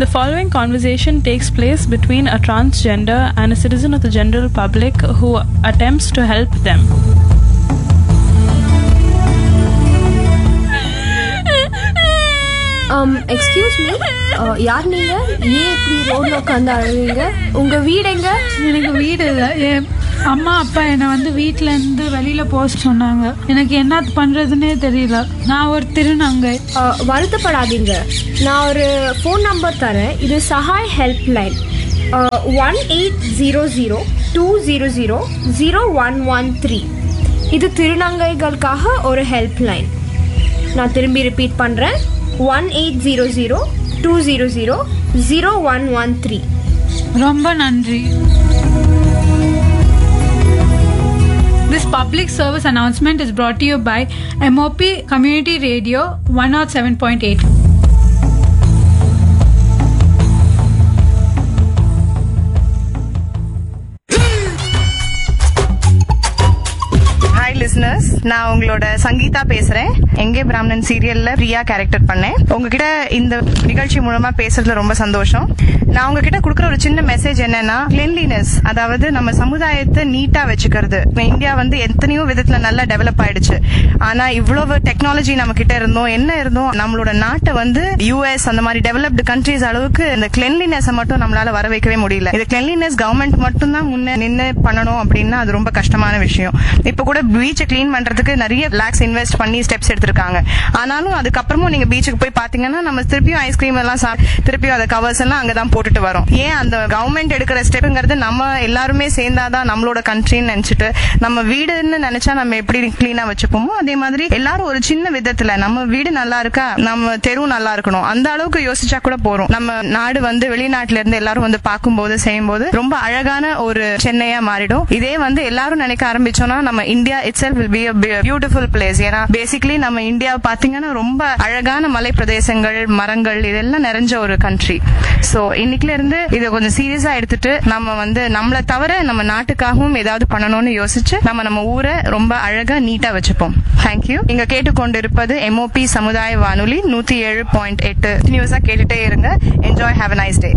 The following conversation takes place between a transgender and a citizen of the general public who attempts to help them. Excuse me யார் நீங்க ஏன் இப்படி ரோட்ல உட்காந்து அழுவீங்க உங்க வீடு எங்க எனக்கு வீடு இல்லை என் அம்மா அப்பா என்னை வந்து வீட்ல இருந்து வெளியில போக சொன்னாங்க எனக்கு என்ன பண்றதுன்னே தெரியல நான் ஒரு திருநங்கை அஹ், வருத்தப்படாதீங்க நான் ஒரு ஃபோன் நம்பர் தரேன் இது Sahai helpline one eight zero zero two zero zero zero one one three இது திருநங்கைகளுக்காக ஒரு ஹெல்ப் லைன் நான் திரும்பி ரிப்பீட் பண்ணுறேன் one eight zero zero two zero zero zero one one three ரொம்ப நன்றி This public service announcement is brought to you by MOP Community Radio 107.8. Hi listeners நான் உங்களோட சங்கீதா பேசுறேன் எங்கே பிராமணன் சீரியல்ல பிரியா கேரக்டர் பண்ணேன் உங்ககிட்ட இந்த நிகழ்ச்சி மூலமா பேசுறதுல ரொம்ப சந்தோஷம் நான் உங்ககிட்ட கொடுக்குற ஒரு சின்ன மெசேஜ் என்னன்னா கிளென்லினஸ் அதாவது நம்ம சமுதாயத்தை நீட்டா வச்சுக்கிறது இந்தியா வந்து எத்தனையோ விதத்துல நல்லா டெவலப் ஆயிடுச்சு ஆனா இவ்வளவு டெக்னாலஜி நம்ம கிட்ட இருந்தோம் என்ன இருந்தோம் நம்மளோட நாட்டை வந்து யூஎஸ் அந்த மாதிரி டெவலப்டு கண்ட்ரீஸ் அளவுக்கு இந்த கிளென்லினஸ் மட்டும் நம்மளால வர வைக்கவே முடியல இது கிளென்லினஸ் கவர்மெண்ட் மட்டும் தான் முன்ன நின்று பண்ணணும் அப்படின்னா அது ரொம்ப கஷ்டமான விஷயம் இப்ப கூட பீச்சை க்ளீன் பண்றதுக்கு நிறைய லேக்ஸ் இன்வெஸ்ட் பண்ணி ஸ்டெப்ஸ் எடுத்திருக்காங்க ஆனாலும் அதுக்கப்புறமும் நீங்க பீச்சுக்கு போய் பாத்தீங்கன்னா நம்ம திருப்பியும் ஐஸ்கிரீம் எல்லாம் சாப்~ திருப்பியும் அந்த கவர்ஸ் எல்லாம் அங்கதான் போட்டுட்டு வரோம் ஏன் அந்த கவர்மெண்ட் எடுக்கிற ஸ்டெப்ங்கிறது நம்ம எல்லாருமே சேர்ந்தாதான் நம்மளோட கண்ட்ரின்னு நினைச்சிட்டு நம்ம வீடுன்னு நினைச்சா நம்ம எப்படி கிளீனா வச்சுப்போமோ அதே மாதிரி எல்லாரும் ஒரு சின்ன விதத்துல நம்ம வீடு நல்லா இருக்கா நம்ம தெரு நல்லா இருக்கணும் அந்த அளவுக்கு யோசிச்சா கூட போறோம் நம்ம நாடு வந்து வெளிநாட்டுல இருந்து எல்லாரும் வந்து பார்க்கும்போது செய்யும்போது ரொம்ப அழகான ஒரு சென்னையா மாறிடும் இதே வந்து எல்லாரும் நினைக்க ஆரம்பிச்சோம்னா நம்ம India itself will be beautiful place ஏன்னா பேசிக்கலி நம்ம இந்தியா பாத்தீங்கன்னா ரொம்ப அழகான மலை பிரதேசங்கள் மரங்கள் இதெல்லாம் நிறைஞ்ச ஒரு கண்ட்ரி சோ இன்னைக்குல இருந்து இதை கொஞ்சம் சீரியஸா எடுத்துட்டு நம்ம வந்து நம்மள தவிர நம்ம நாட்டுக்காகவும் ஏதாவது பண்ணணும்னு யோசிச்சு நம்ம நம்ம ஊரை ரொம்ப அழகா நீட்டா வச்சுப்போம் தேங்க்யூ நீங்க கேட்டுக்கொண்டு இருப்பது எம்ஓபி சமுதாய வானொலி நூத்தி ஏழு பாயிண்ட் எட்டு நியூஸா கேட்டுட்டே இருங்க enjoy have nice day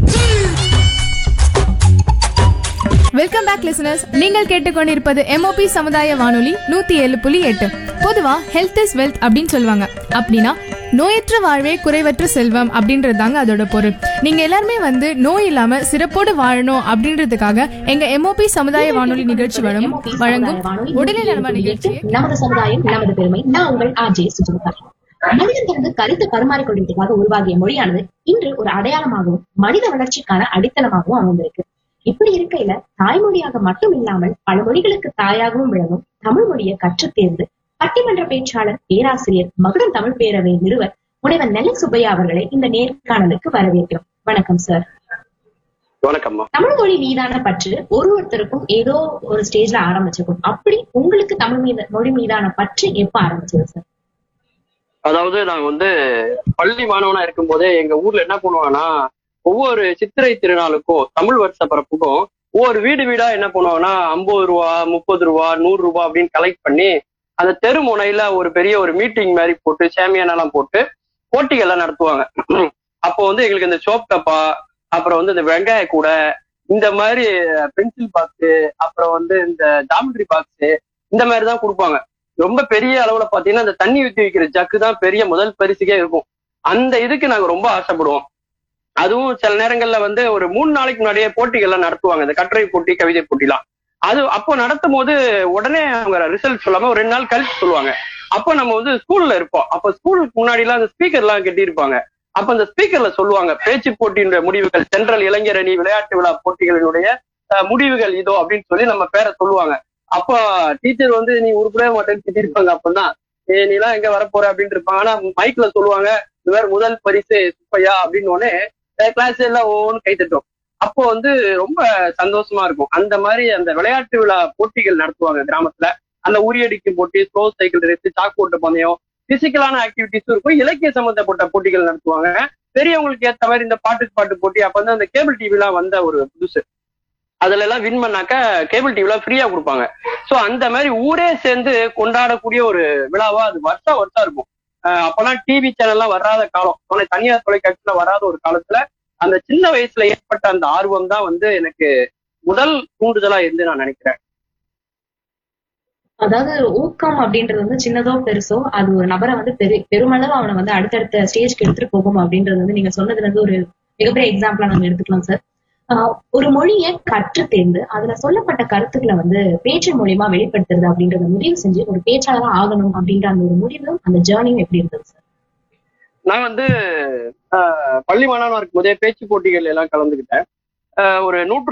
welcome back listeners நீங்கள் கேட்டுக்கொண்டிருப்பது எம்ஓபி சமுதாய வானொலி நூத்தி ஏழு புள்ளி எட்டு பொதுவா ஹெல்த் இஸ் வெல்த் அப்படின்னு சொல்லுவாங்க அப்படின்னா நோயற்ற வாழ்வே குறைவற்ற செல்வம் அப்படின்றது தாங்க அதோட பொருள் நீங்க எல்லாருமே வந்து நோய் இல்லாம சிறப்போடு வாழணும் அப்படின்றதுக்காக எங்க எம்ஓபி சமுதாய வானொலி நிகழ்ச்சி வழங்கும் வழங்கும் உடலை நலமா நிகழ்ச்சியை நமது சமுதாயம் நமது பெருமை நான் உங்கள் ஆர்ஜே சுஜிதா மனிதன் தனது கருத்து பரிமாறிக்கொள்வதற்காக உருவாகிய மொழியானது இன்று ஒரு அடையாளமாகவும் மனித வளர்ச்சிக்கான அடித்தளமாகவும் அமைந்திருக்கு இப்படி இருக்கையில தாய்மொழியாக மட்டும் இல்லாமல் பல மொழிகளுக்கு தாயாகவும் விளங்கும் தமிழ் மொழியை கற்றுத் தேர்ந்து பட்டிமன்ற பேச்சாளர் பேராசிரியர் மகுடம் தமிழ் பேரவை நிறுவர் முனைவர் நெல்லை சுப்பையா அவர்களை இந்த நேர்காணலுக்கு வரவேற்கிறோம் வணக்கம் சார் வணக்கம்மா தமிழ் மொழி மீதான பற்று ஒரு ஒருத்தருக்கும் ஏதோ ஒரு ஸ்டேஜ்ல ஆரம்பிச்சிருக்கும் அப்படி உங்களுக்கு தமிழ் மீது மொழி மீதான பற்று எப்ப ஆரம்பிச்சது சார் அதாவது நாங்க வந்து பள்ளி மாணவனா இருக்கும் போதே எங்க ஊர்ல என்ன பண்ணுவாங்கன்னா ஒவ்வொரு சித்திரை திருநாளுக்கும் தமிழ் வருஷ பிறப்புக்கும் ஒவ்வொரு வீடு வீடா என்ன பண்ணுவாங்கன்னா ஐம்பது ரூபா முப்பது ரூபா நூறு ரூபா அப்படின்னு கலெக்ட் பண்ணி அந்த தெரு முனையில ஒரு பெரிய ஒரு மீட்டிங் மாதிரி போட்டு சேமியானெல்லாம் போட்டு போட்டிகள்லாம் நடத்துவாங்க அப்போ வந்து எங்களுக்கு இந்த சோப் டப்பா அப்புறம் வந்து இந்த வெங்காய கூடை இந்த மாதிரி பென்சில் பாக்ஸ் அப்புறம் வந்து இந்த ஜாமெட்ரி பாக்ஸ் இந்த மாதிரி தான் கொடுப்பாங்க ரொம்ப பெரிய அளவுல பாத்தீங்கன்னா இந்த தண்ணி ஊத்தி வைக்கிற ஜக்கு தான் பெரிய முதல் பரிசுக்கே இருக்கும் அந்த இதுக்கு நாங்க ரொம்ப ஆசைப்படுவோம் அதுவும் சில நேரங்கள்ல வந்து ஒரு மூணு நாளைக்கு முன்னாடியே போட்டிகள்லாம் நடத்துவாங்க இந்த கட்டுரை போட்டி கவிதை போட்டிலாம் அது அப்போ நடத்தும் போது உடனே அவங்க ரிசல்ட் சொல்லாம ஒரு ரெண்டு நாள் கழிச்சு சொல்லுவாங்க அப்போ நம்ம வந்து ஸ்கூல்ல இருப்போம் அப்போ ஸ்கூலுக்கு முன்னாடி எல்லாம் அந்த ஸ்பீக்கர் எல்லாம் கட்டியிருப்பாங்க அப்ப அந்த ஸ்பீக்கர்ல சொல்லுவாங்க பேச்சு போட்டியினுடைய முடிவுகள் சென்ட்ரல் இளைஞர் அணி விளையாட்டு விழா போட்டிகளினுடைய அஹ், முடிவுகள் இதோ அப்படின்னு சொல்லி நம்ம பேரை சொல்லுவாங்க அப்போ டீச்சர் வந்து நீ உருப்படவே மாட்டேன்னு திட்டிருப்பாங்க அப்பதான் ஏ நீலாம் எங்க வரப்போற அப்படின்னு இருப்பாங்க ஆனா மைக்ல சொல்லுவாங்க இந்த மாதிரி முதல் பரிசு சுப்பையா அப்படின்னு உடனே கிளாஸ் எல்லாம் ஒவ்வொன்று கை தட்டும் அப்போ வந்து ரொம்ப சந்தோஷமா இருக்கும் அந்த மாதிரி அந்த விளையாட்டு விழா போட்டிகள் நடத்துவாங்க கிராமத்துல அந்த உரியடிக்கும் போட்டி ஸ்லோ சைக்கிள் ரேஸ் சாக்கோட்டு பந்தயம் பிசிக்கலான ஆக்டிவிட்டிஸும் இருக்கும் இலக்கிய சம்பந்தப்பட்ட போட்டிகள் நடத்துவாங்க பெரியவங்களுக்கு ஏத்த மாதிரி இந்த பாட்டு பாட்டு போட்டி அப்ப வந்து அந்த கேபிள் டிவிலாம் வந்த ஒரு புதுசு அதுல எல்லாம் வின் பண்ணாக்க கேபிள் டிவில ஃப்ரீயா கொடுப்பாங்க சோ அந்த மாதிரி ஊரே சேர்ந்து கொண்டாடக்கூடிய ஒரு விழாவா அது வருஷா வருஷம் இருக்கும் அஹ் அப்பெல்லாம் டிவி சேனல்லாம் வராத காலம் ஆனா தனியார் தொலைக்காட்சியில வராத ஒரு காலத்துல அந்த சின்ன வயசுல ஏற்பட்ட அந்த ஆர்வம் தான் வந்து எனக்கு முதல் தூண்டுதலா இருந்து நான் நினைக்கிறேன் அதாவது ஊக்கம் அப்படின்றது வந்து சின்னதோ பெருசோ அது ஒரு நபரை வந்து பெரு பெருமளவு அவனை வந்து அடுத்தடுத்த ஸ்டேஜ்க்கு எடுத்துட்டு போகும் அப்படின்றது வந்து நீங்க சொன்னதுல இருந்து ஒரு மிகப்பெரிய எக்ஸாம்பிளா நம்ம எடுத்துக்கலாம் சார் ஆஹ் ஒரு மொழியை கற்று தேர்ந்து அதுல சொல்லப்பட்ட கருத்துக்களை வந்து பேச்சு மூலியமா வெளிப்படுத்துறது அப்படின்றத முடிவு செஞ்சு ஒரு பேச்சாளரா ஆகணும் அப்படின்ற அந்த ஒரு முடிவு அந்த ஜேர்னியும் எப்படி இருந்தது சார் நான் வந்து ஆஹ், பள்ளி மாணவனா இருக்கும் போதே பேச்சு போட்டிகள் எல்லாம் கலந்துக்கிட்டேன் ஆஹ், ஒரு நூற்று